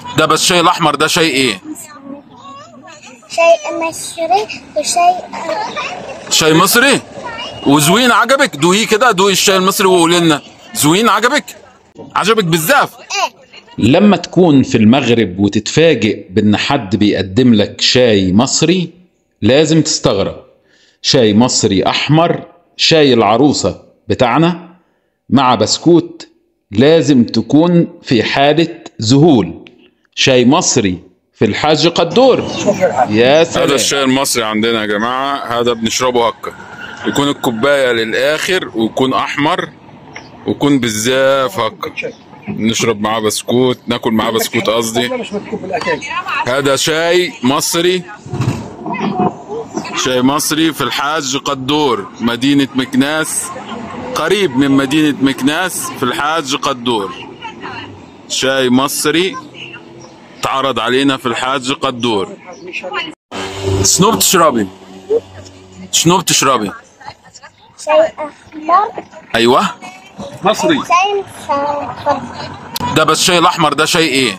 ده بس الشاي الاحمر ده شاي ايه شيء مصري وشيء شاي مصري وزوين عجبك دوقيه كده دوقي الشاي المصري وقولي لنا زوين عجبك عجبك بالزاف ايه لما تكون في المغرب وتتفاجئ بان حد بيقدم لك شاي مصري لازم تستغرب شاي مصري احمر شاي العروسه بتاعنا مع بسكوت لازم تكون في حاله ذهول شاي مصري في الحاج قدور يا هذا سلام الشاي المصري عندنا يا جماعة هذا بنشربه هكا يكون الكوباية للآخر ويكون أحمر ويكون بالزاف هكا نشرب معاه بسكوت ناكل معاه بسكوت قصدي مش مكتوب بالأكل هذا شاي مصري شاي مصري في الحاج قدور مدينة مكناس قريب من مدينة مكناس في الحاج قدور شاي مصري تعرض علينا في الحاج قدور شنو بتشربي؟ شنو بتشربي؟ شيء احمر ايوه مصري شيء مصفر ده بس الشاي الاحمر ده شاي ايه؟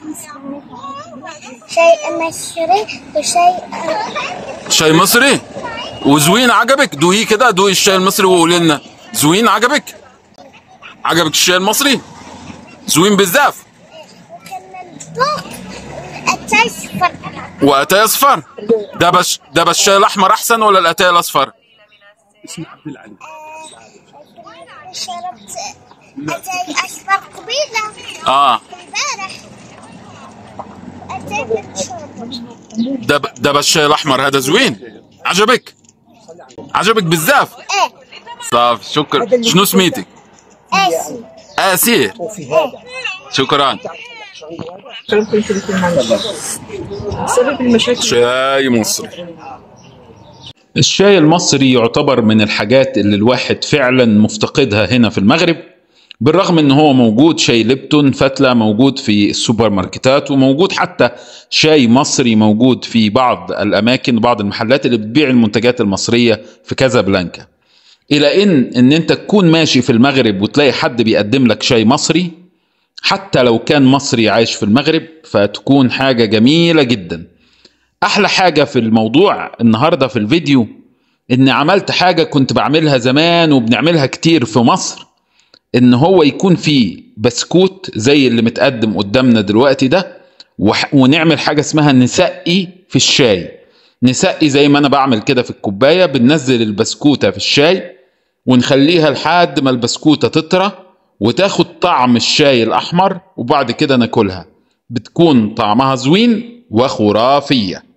شيء مصري وشيء شاي مصري وزوين عجبك دوقيه كده دوقي الشاي المصري وقولي لنا زوين عجبك عجبك الشاي المصري زوين بالزاف وكمان فوق الشاي صفر واتاي اصفر ده بس ده بس الشاي الاحمر احسن ولا الاتاي الاصفر شربت اتاي اصفر قبيله اه امبارح اتاي بتشرب ده ب- ده بس الشاي الاحمر هذا زوين عجبك عجبك بالزاف ايه صافي شكرا شنو سميتك اسي اسي وفي هذا شكرا سبب المشاكل شاي مصري الشاي المصري يعتبر من الحاجات اللي الواحد فعلا مفتقدها هنا في المغرب بالرغم ان هو موجود شاي ليبتون فتلة موجود في السوبر ماركتات وموجود حتى شاي مصري موجود في بعض الاماكن بعض المحلات اللي بتبيع المنتجات المصرية في كازابلانكا الى ان ان انت تكون ماشي في المغرب وتلاقي حد بيقدم لك شاي مصري حتى لو كان مصري عايش في المغرب فتكون حاجة جميلة جدا احلى حاجه في الموضوع النهارده في الفيديو ان عملت حاجه كنت بعملها زمان وبنعملها كتير في مصر ان هو يكون فيه بسكوت زي اللي متقدم قدامنا دلوقتي ده وح- ونعمل حاجه اسمها نسقي في الشاي نسقي زي ما انا بعمل كده في الكوبايه بننزل البسكوته في الشاي ونخليها لحد ما البسكوته تطرى وتاخد طعم الشاي الاحمر وبعد كده ناكلها بتكون طعمها زوين وخرافيه